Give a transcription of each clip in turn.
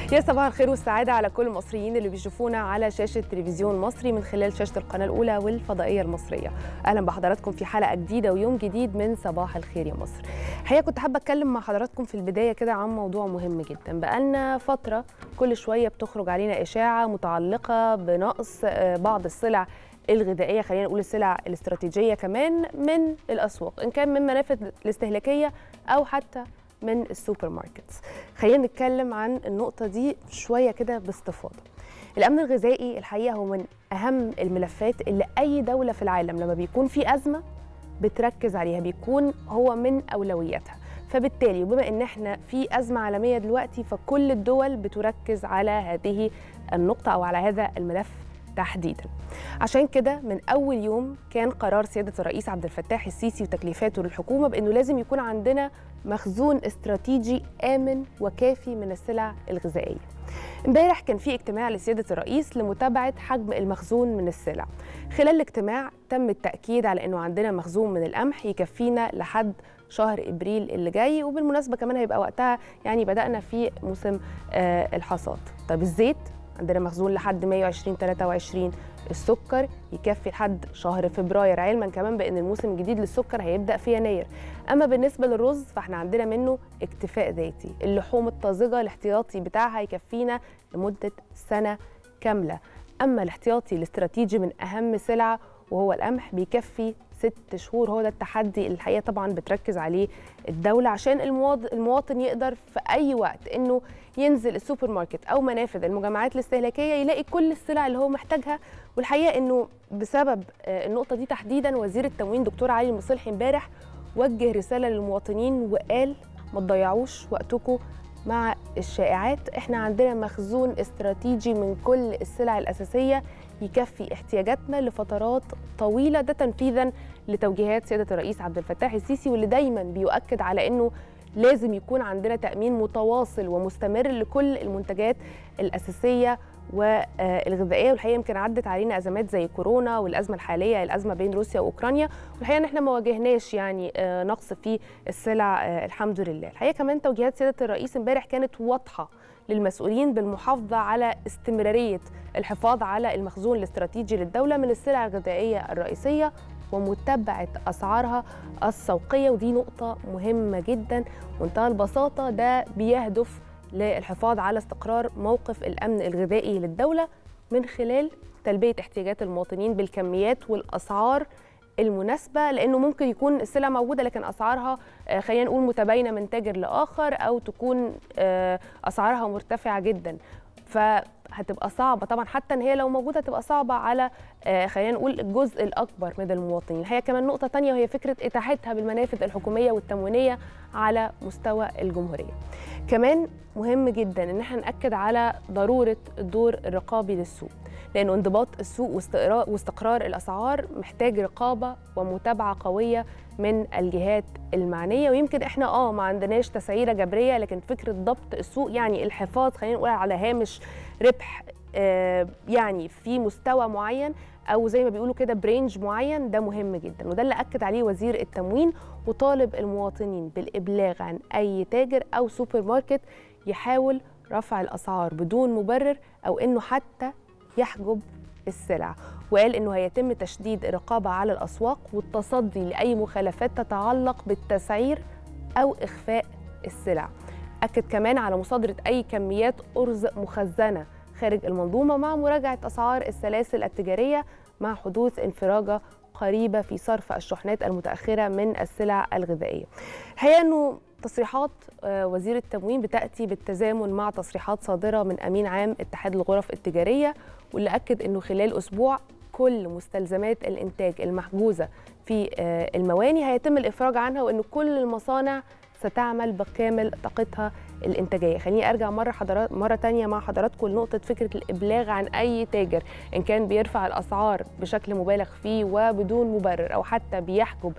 يا صباح الخير والسعادة على كل المصريين اللي بيشوفونا على شاشة تلفزيون مصري من خلال شاشة القناة الأولى والفضائية المصرية أهلا بحضراتكم في حلقة جديدة ويوم جديد من صباح الخير يا مصر الحقيقة كنت حابة أتكلم مع حضراتكم في البداية كده عن موضوع مهم جدا بقالنا فترة كل شوية بتخرج علينا إشاعة متعلقة بنقص بعض السلع الغذائيه خلينا نقول السلع الاستراتيجيه كمان من الاسواق ان كان من منافذ الاستهلاكيه او حتى من السوبر ماركتس خلينا نتكلم عن النقطه دي شويه كده باستفاضه الامن الغذائي الحقيقه هو من اهم الملفات اللي اي دوله في العالم لما بيكون في ازمه بتركز عليها بيكون هو من اولوياتها فبالتالي وبما ان احنا في ازمه عالميه دلوقتي فكل الدول بتركز على هذه النقطه او على هذا الملف تحديدا عشان كده من اول يوم كان قرار سياده الرئيس عبد الفتاح السيسي وتكليفاته للحكومه بانه لازم يكون عندنا مخزون استراتيجي امن وكافي من السلع الغذائيه امبارح كان في اجتماع لسياده الرئيس لمتابعه حجم المخزون من السلع خلال الاجتماع تم التاكيد على انه عندنا مخزون من القمح يكفينا لحد شهر ابريل اللي جاي وبالمناسبه كمان هيبقى وقتها يعني بدانا في موسم آه الحصاد طب الزيت عندنا مخزون لحد مايو 2023 السكر يكفي لحد شهر فبراير علما كمان بان الموسم الجديد للسكر هيبدا في يناير اما بالنسبه للرز فاحنا عندنا منه اكتفاء ذاتي اللحوم الطازجه الاحتياطي بتاعها يكفينا لمده سنه كامله اما الاحتياطي الاستراتيجي من اهم سلعه وهو القمح بيكفي ست شهور هو ده التحدي اللي الحقيقه طبعا بتركز عليه الدوله عشان المواطن يقدر في اي وقت انه ينزل السوبر ماركت او منافذ المجمعات الاستهلاكيه يلاقي كل السلع اللي هو محتاجها والحقيقه انه بسبب النقطه دي تحديدا وزير التموين دكتور علي المصلحي امبارح وجه رساله للمواطنين وقال ما تضيعوش وقتكم مع الشائعات احنا عندنا مخزون استراتيجي من كل السلع الاساسيه يكفي احتياجاتنا لفترات طويله ده تنفيذا لتوجيهات سياده الرئيس عبد الفتاح السيسي واللي دايما بيؤكد على انه لازم يكون عندنا تامين متواصل ومستمر لكل المنتجات الاساسيه والغذائيه والحقيقه يمكن عدت علينا ازمات زي كورونا والازمه الحاليه الازمه بين روسيا واوكرانيا والحقيقه ان احنا ما واجهناش يعني نقص في السلع الحمد لله الحقيقه كمان توجيهات سياده الرئيس امبارح كانت واضحه للمسؤولين بالمحافظه على استمراريه الحفاظ على المخزون الاستراتيجي للدوله من السلع الغذائيه الرئيسيه ومتابعه اسعارها السوقيه ودي نقطه مهمه جدا ومنتهى البساطه ده بيهدف للحفاظ على استقرار موقف الامن الغذائي للدوله من خلال تلبيه احتياجات المواطنين بالكميات والاسعار المناسبه لانه ممكن يكون السلع موجوده لكن اسعارها خلينا نقول متباينه من تاجر لاخر او تكون اسعارها مرتفعه جدا فهتبقى صعبه طبعا حتى ان هي لو موجوده هتبقى صعبه على خلينا نقول الجزء الاكبر من المواطنين هي كمان نقطه تانية وهي فكره اتاحتها بالمنافذ الحكوميه والتموينيه على مستوى الجمهوريه كمان مهم جدا ان احنا ناكد على ضروره الدور الرقابي للسوق لأن انضباط السوق واستقرار الأسعار محتاج رقابة ومتابعة قوية من الجهات المعنية ويمكن احنا اه ما عندناش تسعيرة جبرية لكن فكرة ضبط السوق يعني الحفاظ خلينا نقول على هامش ربح آه يعني في مستوى معين او زي ما بيقولوا كده برينج معين ده مهم جدا وده اللي اكد عليه وزير التموين وطالب المواطنين بالابلاغ عن اي تاجر او سوبر ماركت يحاول رفع الاسعار بدون مبرر او انه حتى يحجب السلع وقال انه هيتم تشديد الرقابه على الاسواق والتصدي لاي مخالفات تتعلق بالتسعير او اخفاء السلع اكد كمان على مصادره اي كميات ارز مخزنه خارج المنظومه مع مراجعه اسعار السلاسل التجاريه مع حدوث انفراجه قريبه في صرف الشحنات المتاخره من السلع الغذائيه الحقيقه انه تصريحات وزير التموين بتاتي بالتزامن مع تصريحات صادره من امين عام اتحاد الغرف التجاريه واللي اكد انه خلال اسبوع كل مستلزمات الانتاج المحجوزه في المواني هيتم الافراج عنها وان كل المصانع ستعمل بكامل طاقتها الانتاجيه خليني ارجع مره حضرات مره تانية مع حضراتكم لنقطه فكره الابلاغ عن اي تاجر ان كان بيرفع الاسعار بشكل مبالغ فيه وبدون مبرر او حتى بيحجب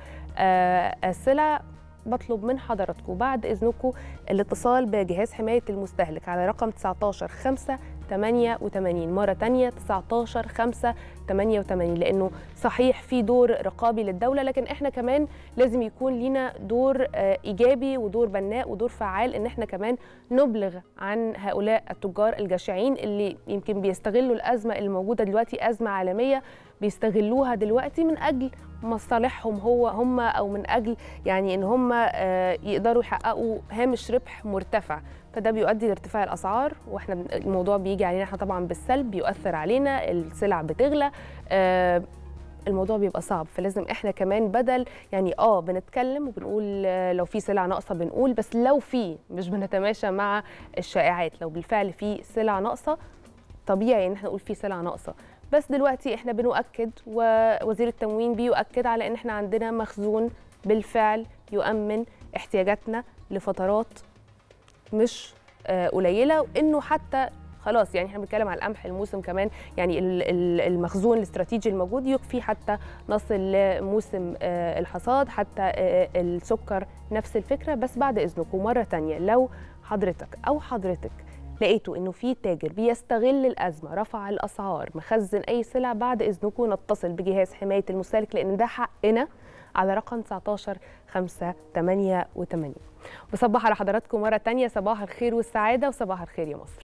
السلع بطلب من حضراتكم بعد اذنكم الاتصال بجهاز حمايه المستهلك على رقم 19 5 88 مرة تانية 19 5 88 لأنه صحيح في دور رقابي للدولة لكن احنا كمان لازم يكون لينا دور إيجابي ودور بناء ودور فعال إن احنا كمان نبلغ عن هؤلاء التجار الجشعين اللي يمكن بيستغلوا الأزمة الموجودة دلوقتي أزمة عالمية بيستغلوها دلوقتي من أجل مصالحهم هو هم أو من أجل يعني إن هم يقدروا يحققوا هامش ربح مرتفع فده بيؤدي لارتفاع الاسعار واحنا الموضوع بيجي علينا احنا طبعا بالسلب بيؤثر علينا السلع بتغلى آه الموضوع بيبقى صعب فلازم احنا كمان بدل يعني اه بنتكلم وبنقول لو في سلع ناقصه بنقول بس لو في مش بنتماشى مع الشائعات لو بالفعل في سلع ناقصه طبيعي ان احنا نقول في سلع ناقصه بس دلوقتي احنا بنؤكد ووزير التموين بيؤكد على ان احنا عندنا مخزون بالفعل يؤمن احتياجاتنا لفترات مش قليله وانه حتى خلاص يعني احنا بنتكلم على القمح الموسم كمان يعني المخزون الاستراتيجي الموجود يكفي حتى نصل لموسم الحصاد حتى السكر نفس الفكره بس بعد اذنكم مره تانية لو حضرتك او حضرتك لقيتوا انه في تاجر بيستغل الازمه رفع الاسعار مخزن اي سلع بعد اذنكم نتصل بجهاز حمايه المستهلك لان ده حقنا على رقم 19 5 88 بصبح على حضراتكم مرة تانية صباح الخير والسعادة وصباح الخير يا مصر